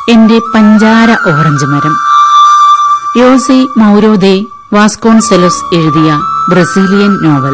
എന്റെ പഞ്ചാര ഓറഞ്ച് മരം യോസെ മൗരോദെ വാസ്കോൺസെലോസ് എഴുതിയ ബ്രസീലിയൻ നോവൽ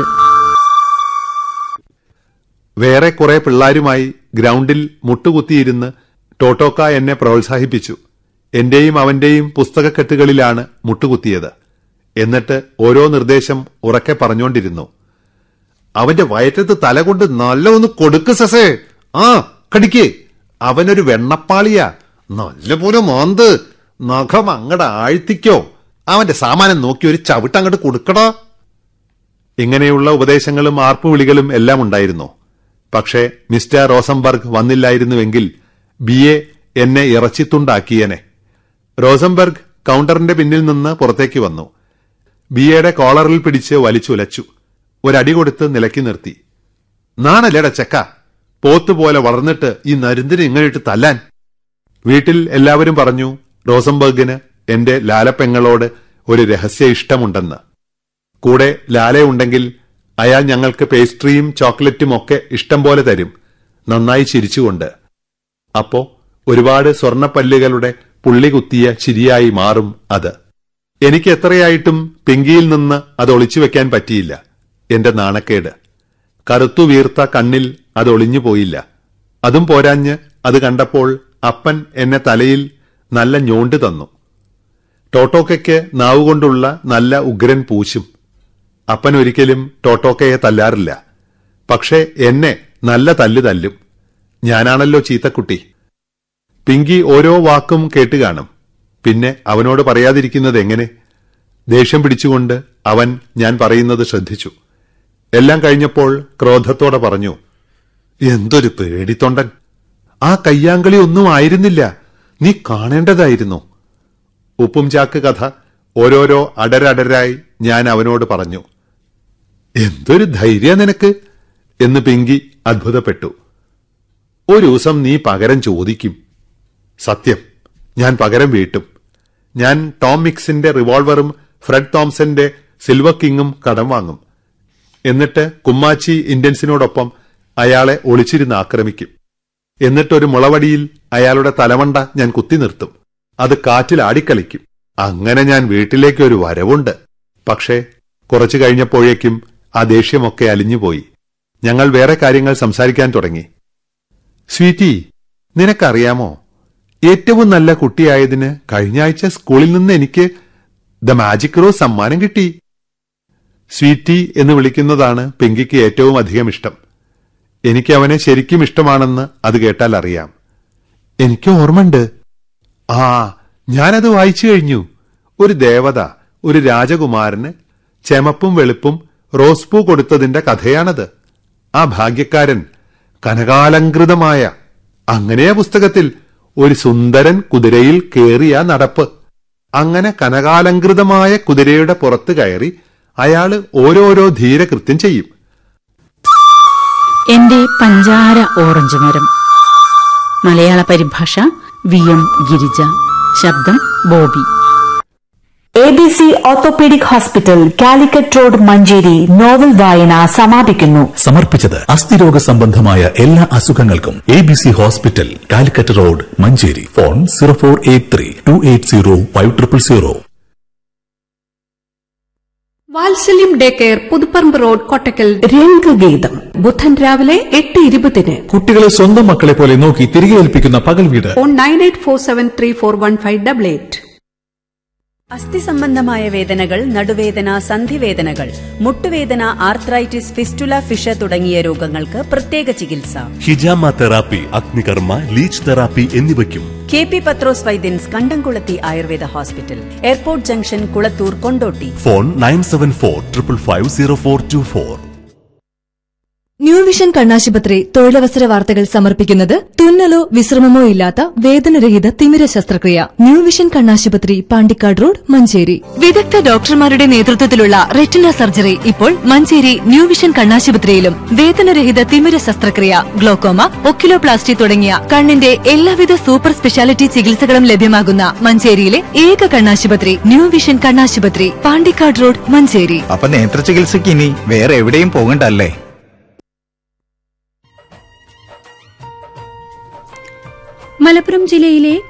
വേറെ കുറെ പിള്ളാരുമായി ഗ്രൗണ്ടിൽ മുട്ടുകുത്തിയിരുന്ന് ടോട്ടോക്ക എന്നെ പ്രോത്സാഹിപ്പിച്ചു എന്റെയും അവന്റെയും പുസ്തകക്കെട്ടുകളിലാണ് മുട്ടുകുത്തിയത് എന്നിട്ട് ഓരോ നിർദ്ദേശം ഉറക്കെ പറഞ്ഞുകൊണ്ടിരുന്നു അവന്റെ വയറ്റത്ത് തല കൊണ്ട് നല്ല ഒന്ന് കൊടുക്ക് സസേ ആ കടിക്ക് അവനൊരു വെണ്ണപ്പാളിയാ നല്ലപോലെ മാന്ത് നഖം അങ്ങട ആഴ്ത്തിക്കോ അവന്റെ സാമാനം നോക്കി ഒരു ചവിട്ട് അങ്ങോട്ട് കൊടുക്കടാ ഇങ്ങനെയുള്ള ഉപദേശങ്ങളും ആർപ്പുവിളികളും എല്ലാം ഉണ്ടായിരുന്നു പക്ഷേ മിസ്റ്റർ റോസംബർഗ് വന്നില്ലായിരുന്നുവെങ്കിൽ ബി എ എന്നെ ഇറച്ചിത്തുണ്ടാക്കിയനെ റോസംബർഗ് കൗണ്ടറിന്റെ പിന്നിൽ നിന്ന് പുറത്തേക്ക് വന്നു ബി എയുടെ കോളറിൽ പിടിച്ച് വലിച്ചുലച്ചു ഒരടി കൊടുത്ത് നിലക്കി നിർത്തി നാണല്ലേട ചെക്ക പോത്തുപോലെ വളർന്നിട്ട് ഈ നരുന്തിന് ഇങ്ങനെയിട്ട് തല്ലാൻ വീട്ടിൽ എല്ലാവരും പറഞ്ഞു റോസംബർഗിന് എന്റെ ലാലപ്പെങ്ങളോട് ഒരു രഹസ്യ ഇഷ്ടമുണ്ടെന്ന് കൂടെ ലാലയുണ്ടെങ്കിൽ അയാൾ ഞങ്ങൾക്ക് പേസ്ട്രിയും ചോക്ലേറ്റും ഒക്കെ ഇഷ്ടം പോലെ തരും നന്നായി ചിരിച്ചുകൊണ്ട് അപ്പോ ഒരുപാട് സ്വർണപ്പല്ലുകളുടെ പുള്ളി കുത്തിയ ചിരിയായി മാറും അത് എനിക്ക് എത്രയായിട്ടും പിങ്കിയിൽ നിന്ന് അത് ഒളിച്ചു വെക്കാൻ പറ്റിയില്ല എന്റെ നാണക്കേട് കറുത്തു വീർത്ത കണ്ണിൽ അത് ഒളിഞ്ഞു പോയില്ല അതും പോരാഞ്ഞ് അത് കണ്ടപ്പോൾ അപ്പൻ എന്നെ തലയിൽ നല്ല ഞോണ്ട് തന്നു ടോട്ടോക്കയ്ക്ക് നാവുകൊണ്ടുള്ള നല്ല ഉഗ്രൻ പൂശും അപ്പൻ ഒരിക്കലും ടോട്ടോക്കയെ തല്ലാറില്ല പക്ഷേ എന്നെ നല്ല തല്ല് തല്ലും ഞാനാണല്ലോ ചീത്തക്കുട്ടി പിങ്കി ഓരോ വാക്കും കേട്ട് കാണും പിന്നെ അവനോട് പറയാതിരിക്കുന്നത് എങ്ങനെ ദേഷ്യം പിടിച്ചുകൊണ്ട് അവൻ ഞാൻ പറയുന്നത് ശ്രദ്ധിച്ചു എല്ലാം കഴിഞ്ഞപ്പോൾ ക്രോധത്തോടെ പറഞ്ഞു എന്തൊരു പേടിത്തൊണ്ടൻ ആ കയ്യാങ്കളി ഒന്നും ആയിരുന്നില്ല നീ കാണേണ്ടതായിരുന്നു ഉപ്പും ചാക്ക് കഥ ഓരോരോ അടരടരായി ഞാൻ അവനോട് പറഞ്ഞു എന്തൊരു ധൈര്യ നിനക്ക് എന്ന് പിങ്കി അത്ഭുതപ്പെട്ടു ഒരു ദിവസം നീ പകരം ചോദിക്കും സത്യം ഞാൻ പകരം വീട്ടും ഞാൻ ടോം മിക്സിന്റെ റിവോൾവറും ഫ്രെഡ് തോംസന്റെ സിൽവർ കിങ്ങും കടം വാങ്ങും എന്നിട്ട് കുമ്മാച്ചി ഇന്ത്യൻസിനോടൊപ്പം അയാളെ ഒളിച്ചിരുന്ന് ആക്രമിക്കും എന്നിട്ടൊരു മുളവടിയിൽ അയാളുടെ തലമണ്ട ഞാൻ കുത്തി നിർത്തും അത് കാറ്റിൽ ആടിക്കളിക്കും അങ്ങനെ ഞാൻ വീട്ടിലേക്ക് ഒരു വരവുണ്ട് പക്ഷേ കുറച്ചു കഴിഞ്ഞപ്പോഴേക്കും ആ ദേഷ്യമൊക്കെ അലിഞ്ഞുപോയി ഞങ്ങൾ വേറെ കാര്യങ്ങൾ സംസാരിക്കാൻ തുടങ്ങി സ്വീറ്റി നിനക്കറിയാമോ ഏറ്റവും നല്ല കുട്ടിയായതിന് കഴിഞ്ഞ ആഴ്ച സ്കൂളിൽ നിന്ന് എനിക്ക് ദ മാജിക് റോസ് സമ്മാനം കിട്ടി സ്വീറ്റി എന്ന് വിളിക്കുന്നതാണ് പിങ്കിക്ക് ഏറ്റവും അധികം ഇഷ്ടം എനിക്ക് അവനെ ശരിക്കും ഇഷ്ടമാണെന്ന് അത് കേട്ടാൽ അറിയാം എനിക്ക് ഓർമ്മണ്ട് ആ ഞാനത് വായിച്ചു കഴിഞ്ഞു ഒരു ദേവത ഒരു രാജകുമാരന് ചെമപ്പും വെളുപ്പും റോസ് പൂ കൊടുത്തതിന്റെ കഥയാണത് ആ ഭാഗ്യക്കാരൻ കനകാലങ്കൃതമായ അങ്ങനെയ പുസ്തകത്തിൽ ഒരു സുന്ദരൻ കുതിരയിൽ കേറിയ നടപ്പ് അങ്ങനെ കനകാലങ്കൃതമായ കുതിരയുടെ പുറത്ത് കയറി അയാള് ഓരോരോ ധീരകൃത്യം ചെയ്യും എന്റെ പഞ്ചാര ഓറഞ്ച് മരം മലയാള പരിഭാഷ വി എം ഗിരിജ ശബ്ദം Bobby A B C orthopaedic hospital Calicut road Manjeri novel വായന സമാപിക്കുന്നു സമർപ്പിച്ചത് അസ്ഥിരോഗ സംബന്ധമായ എല്ലാ അസുഖങ്ങൾക്കും A B C hospital Calicut road Manjeri phone zero four eight three two eight zero five triple zero Vatsalyam day care Puthuparamba road Kottakkal Rangageetham ബുധൻ രാവിലെ എട്ട് ഇരുപതിന് കുട്ടികളെ സ്വന്തം മക്കളെ പോലെ നോക്കി തിരികെ ഏൽപ്പിക്കുന്ന പകൽ വീട് phone nine eight four seven three four one five double eight അസ്ഥി സംബന്ധമായ വേദനകൾ നടുവേദന സന്ധിവേദനകൾ മുട്ടുവേദന ആർത്രൈറ്റിസ് ഫിസ്റ്റുല ഫിഷ തുടങ്ങിയ രോഗങ്ങൾക്ക് പ്രത്യേക ചികിത്സ ഹിജാമ തെറാപ്പി അഗ്നികർമ്മ ലീച്ച് തെറാപ്പി എന്നിവയ്ക്കും കെ പി പത്രോസ് വൈദ്യൻസ് Kandamkulathi Ayurveda hospital airport junction Kulathur Kondotty phone nine seven four triple five zero four two four new vision കണ്ണാശുപത്രി തൊഴിലവസര വാർത്തകൾ സമർപ്പിക്കുന്നത് തുന്നലോ വിശ്രമമോ ഇല്ലാത്ത വേദനരഹിത തിമിര ശസ്ത്രക്രിയ ന്യൂ വിഷൻ കണ്ണാശുപത്രി പാണ്ടിക്കാട് റോഡ് മഞ്ചേരി വിദഗ്ധ ഡോക്ടർമാരുടെ നേതൃത്വത്തിലുള്ള റെറ്റിന സർജറി ഇപ്പോൾ മഞ്ചേരി ന്യൂ വിഷൻ കണ്ണാശുപത്രിയിലും വേദനരഹിത തിമിര ശസ്ത്രക്രിയ ഗ്ലോക്കോമ ഒക്കിലോപ്ലാസ്റ്റി തുടങ്ങിയ കണ്ണിന്റെ എല്ലാവിധ സൂപ്പർ സ്പെഷ്യാലിറ്റി ചികിത്സകളും ലഭ്യമാകുന്ന മഞ്ചേരിയിലെ ഏക കണ്ണാശുപത്രി ന്യൂ വിഷൻ കണ്ണാശുപത്രി പാണ്ടിക്കാട് റോഡ് മഞ്ചേരി അപ്പൊ നേത്ര ചികിത്സയ്ക്ക് ഇനി വേറെ എവിടെയും പോകണ്ടല്ലേ മലപ്പുറം ജില്ലയിലെ